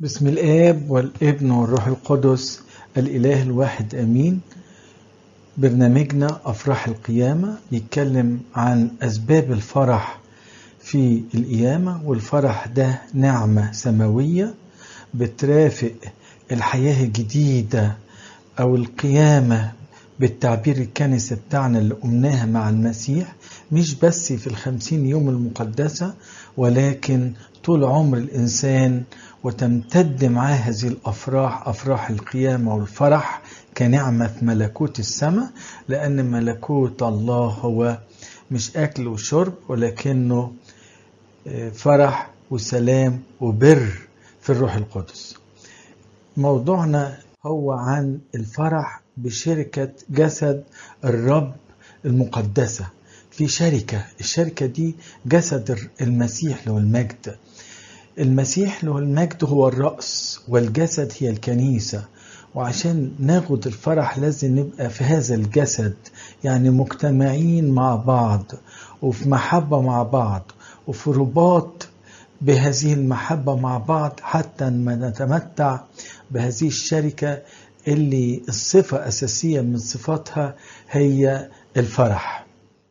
بسم الآب والابن والروح القدس الإله الواحد آمين برنامجنا أفراح القيامة يتكلم عن أسباب الفرح في القيامة والفرح ده نعمة سماوية بترافق الحياة الجديدة أو القيامة بالتعبير الكنسي بتاعنا اللي قمناها مع المسيح مش بس في الخمسين يوم المقدسة ولكن طول عمر الإنسان وتمتد معاه هذه الأفراح أفراح القيامة والفرح كنعمة في ملكوت السماء لأن ملكوت الله هو مش أكل وشرب ولكنه فرح وسلام وبر في الروح القدس موضوعنا هو عن الفرح بشركة جسد الرب المقدسة في شركة الشركة دي جسد المسيح له المجد المسيح له المجد هو الرأس والجسد هي الكنيسة وعشان ناخد الفرح لازم نبقى في هذا الجسد يعني مجتمعين مع بعض وفي محبة مع بعض وفي رباط بهذه المحبة مع بعض حتى ما نتمتع بهذه الشركة اللي الصفة أساسية من صفاتها هي الفرح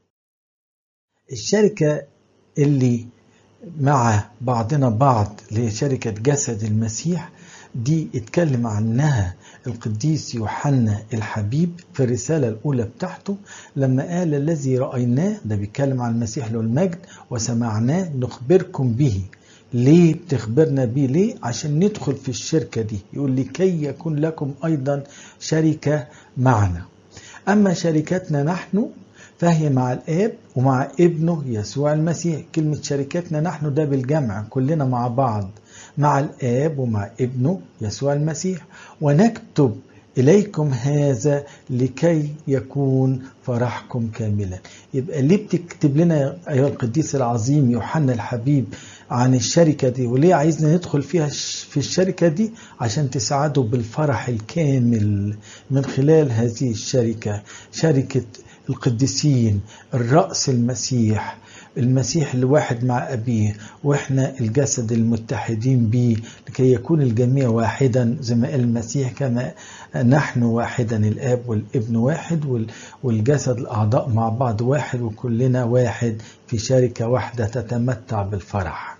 الشركة اللي مع بعضنا بعض اللي هي شركة جسد المسيح دي اتكلم عنها القديس يوحنا الحبيب في الرسالة الأولى بتاعته لما قال الذي رأيناه ده بيتكلم عن المسيح له المجد وسمعناه نخبركم به ليه بتخبرنا بيه ليه عشان ندخل في الشركة دي يقول لكي يكون لكم أيضا شركة معنا أما شركتنا نحن فهي مع الآب ومع ابنه يسوع المسيح كلمة شركتنا نحن ده بالجمع كلنا مع بعض مع الآب ومع ابنه يسوع المسيح ونكتب إليكم هذا لكي يكون فرحكم كاملا يبقى ليه بتكتب لنا أيها القديس العظيم يوحنا الحبيب عن الشركة دي وليه عايزنا ندخل فيها في الشركة دي عشان تساعدوا بالفرح الكامل من خلال هذه الشركة شركة القديسين الرأس المسيح المسيح الواحد مع أبيه وإحنا الجسد المتحدين به لكي يكون الجميع واحدا زي ما قال المسيح كما نحن واحدا الآب والابن واحد والجسد الأعضاء مع بعض واحد وكلنا واحد في شركة واحدة تتمتع بالفرح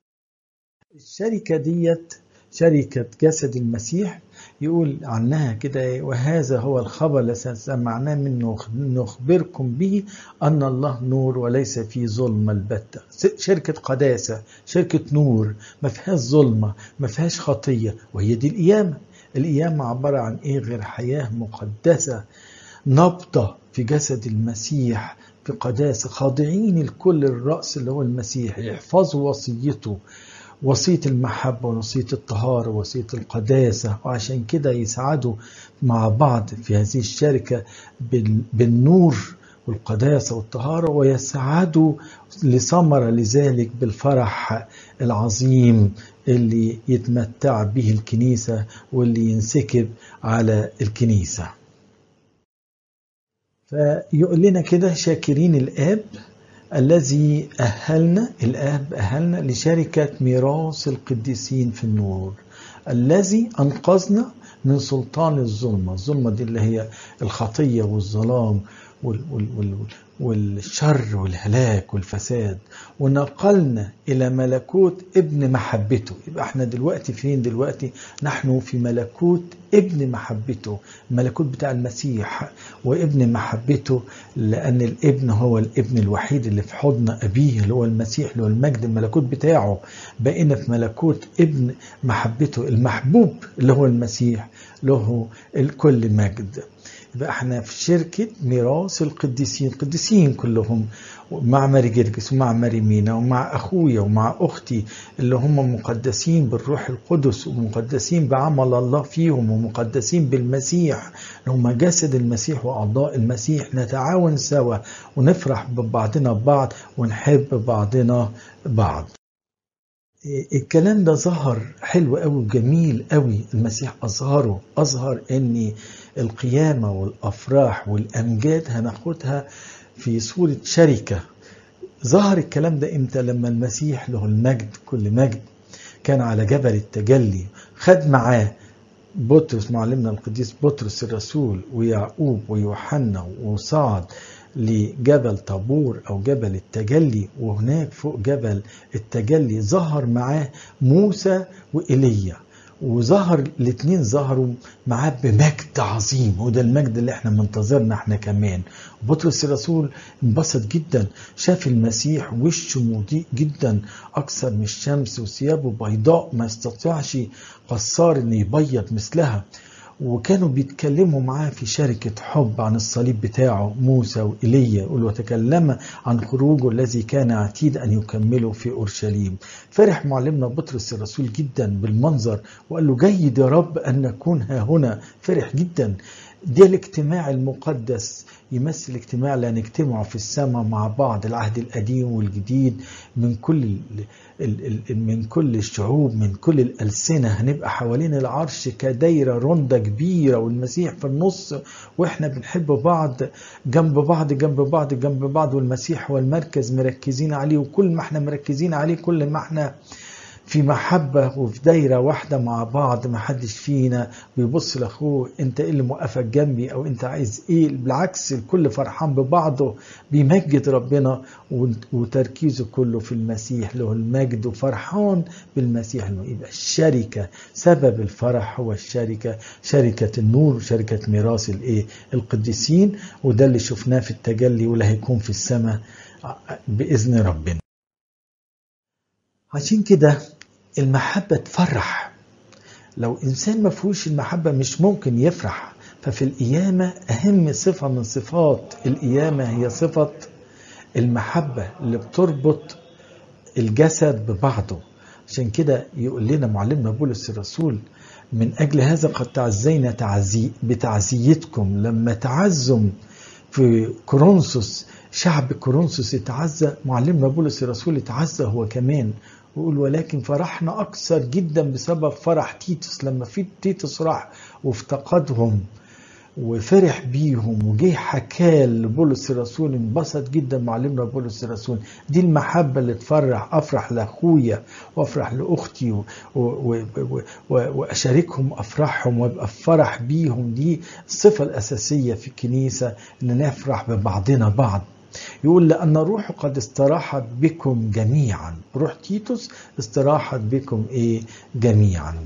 الشركة ديت شركة جسد المسيح يقول عنها كده وهذا هو الخبر الذي سمعناه منه نخبركم به أن الله نور وليس فيه ظلمة البتة شركة قداسة شركة نور ما فيهاش ظلمة ما فيهاش خطية وهي دي القيامة القيامة عبارة عن إيه غير حياة مقدسة نبضة في جسد المسيح في قداسة خاضعين الكل الرأس اللي هو المسيح يحفظوا وصيته وصية المحبة ووصية الطهارة ووصية القداسة وعشان كده يسعدوا مع بعض في هذه الشركة بالنور والقداسة والطهارة ويسعدوا لثمرة لذلك بالفرح العظيم اللي يتمتع به الكنيسة واللي ينسكب على الكنيسة فيقول لنا كده شاكرين الآب الذي أهلنا الآب أهلنا لشركة ميراث القديسين في النور الذي أنقذنا من سلطان الظلمة الظلمة دي اللي هي الخطية والظلام وال وال وال والشر والهلاك والفساد ونقلنا إلى ملكوت ابن محبته يبقى احنا دلوقتي فين دلوقتي نحن في ملكوت ابن محبته الملكوت بتاع المسيح وابن محبته لأن الابن هو الابن الوحيد اللي في حضن أبيه اللي هو المسيح اللي هو المجد الملكوت بتاعه بقينا في ملكوت ابن محبته المحبوب اللي هو المسيح له الكل مجد يبقى احنا في شركة ميراث القديسين القديسين كلهم مع ماري جرجس ومع ماري مينا ومع أخويا ومع أختي اللي هم مقدسين بالروح القدس ومقدسين بعمل الله فيهم ومقدسين بالمسيح اللي هم جسد المسيح وأعضاء المسيح نتعاون سوا ونفرح ببعضنا بعض ونحب بعضنا بعض الكلام ده ظهر حلو قوي وجميل قوي المسيح أظهره أظهر أن القيامة والأفراح والأمجاد هناخدها في صورة شركة ظهر الكلام ده امتى لما المسيح له المجد كل مجد كان على جبل التجلي خد معاه بطرس معلمنا القديس بطرس الرسول ويعقوب ويوحنا وصعد لجبل طابور او جبل التجلي وهناك فوق جبل التجلي ظهر معاه موسى وايليا وظهر الاثنين ظهروا معاه بمجد عظيم وده المجد اللي احنا منتظرنا احنا كمان بطرس الرسول انبسط جدا شاف المسيح وشه مضيء جدا اكثر من الشمس وثيابه بيضاء ما يستطيعش قصار ان يبيض مثلها وكانوا بيتكلموا معاه في شركة حب عن الصليب بتاعه موسى وإيليا يقول وتكلم عن خروجه الذي كان عتيد أن يكمله في أورشليم فرح معلمنا بطرس الرسول جدا بالمنظر وقال له جيد يا رب أن نكون ها هنا فرح جدا ده الاجتماع المقدس يمثل اجتماع لا نجتمع في السماء مع بعض العهد القديم والجديد من كل من كل الشعوب من كل الألسنة هنبقى حوالين العرش كدايرة رندة كبيرة والمسيح في النص واحنا بنحب بعض جنب بعض جنب بعض جنب بعض والمسيح هو المركز مركزين عليه وكل ما احنا مركزين عليه كل ما احنا في محبة وفي دايرة واحدة مع بعض ما حدش فينا بيبص لأخوه أنت إيه اللي موقفك جنبي أو أنت عايز إيه بالعكس الكل فرحان ببعضه بيمجد ربنا وتركيزه كله في المسيح له المجد وفرحان بالمسيح يبقى الشركة سبب الفرح هو الشركة شركة النور وشركة ميراث الإيه القديسين وده اللي شفناه في التجلي واللي هيكون في السماء بإذن ربنا عشان كده المحبة تفرح لو إنسان ما فيهوش المحبة مش ممكن يفرح ففي القيامة أهم صفة من صفات القيامة هي صفة المحبة اللي بتربط الجسد ببعضه عشان كده يقول لنا معلمنا بولس الرسول من أجل هذا قد تعزينا تعزي بتعزيتكم لما تعزم في كورنثوس شعب كورنثوس اتعزى معلمنا بولس الرسول اتعزى هو كمان ويقول ولكن فرحنا أكثر جدا بسبب فرح تيتوس لما في تيتوس راح وافتقدهم وفرح بيهم وجه حكاه لبولس الرسول انبسط جدا معلمنا بولس الرسول دي المحبه اللي تفرح افرح لاخويا وافرح لاختي و... و... و... واشاركهم افراحهم وابقى فرح بيهم دي الصفه الاساسيه في الكنيسه ان نفرح ببعضنا بعض يقول لأن الروح قد استراحت بكم جميعا روح تيتوس استراحت بكم إيه جميعا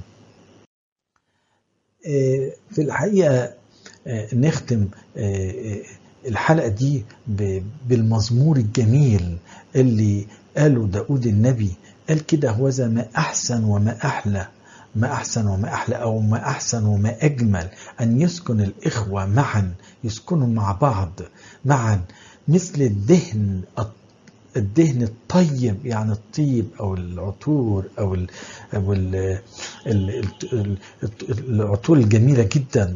إيه في الحقيقة إيه نختم إيه الحلقة دي بالمزمور الجميل اللي قاله داود النبي قال كده هوذا ما أحسن وما أحلى ما أحسن وما أحلى أو ما أحسن وما أجمل أن يسكن الإخوة معا يسكنوا مع بعض معا مثل الدهن الدهن الطيب يعني الطيب او العطور او ال او ال ال ال العطور الجميله جدا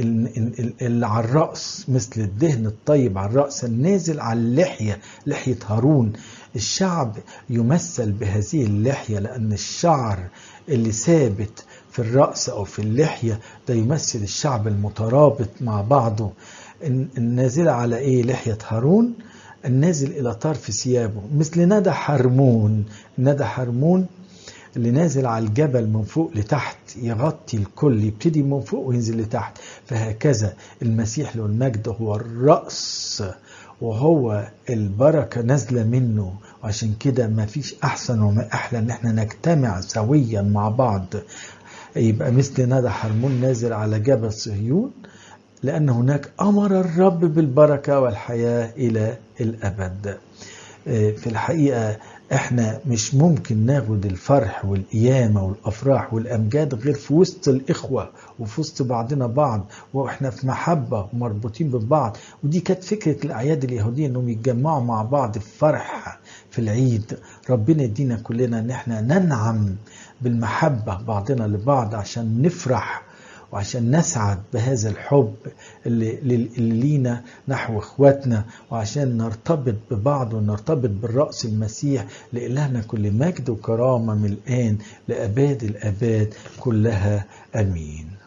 اللي على الراس مثل الدهن الطيب على الراس النازل على اللحيه لحيه هارون الشعب يمثل بهذه اللحيه لان الشعر اللي ثابت في الراس او في اللحيه ده يمثل الشعب المترابط مع بعضه النازل على ايه لحية هارون النازل الى طرف ثيابه مثل ندى حرمون ندى حرمون اللي نازل على الجبل من فوق لتحت يغطي الكل يبتدي من فوق وينزل لتحت فهكذا المسيح له المجد هو الرأس وهو البركة نازلة منه وعشان كده ما فيش أحسن وما أحلى إن احنا نجتمع سويا مع بعض يبقى مثل ندى حرمون نازل على جبل صهيون لأن هناك أمر الرب بالبركة والحياة إلى الأبد في الحقيقة احنا مش ممكن ناخد الفرح والقيامة والأفراح والأمجاد غير في وسط الإخوة وفي وسط بعضنا بعض واحنا في محبة ومربوطين ببعض ودي كانت فكرة الأعياد اليهودية انهم يتجمعوا مع بعض في فرح في العيد ربنا يدينا كلنا ان احنا ننعم بالمحبة بعضنا لبعض عشان نفرح وعشان نسعد بهذا الحب اللي, اللي لينا نحو اخواتنا وعشان نرتبط ببعض ونرتبط بالرأس المسيح لإلهنا كل مجد وكرامة من الآن لأباد الأباد كلها أمين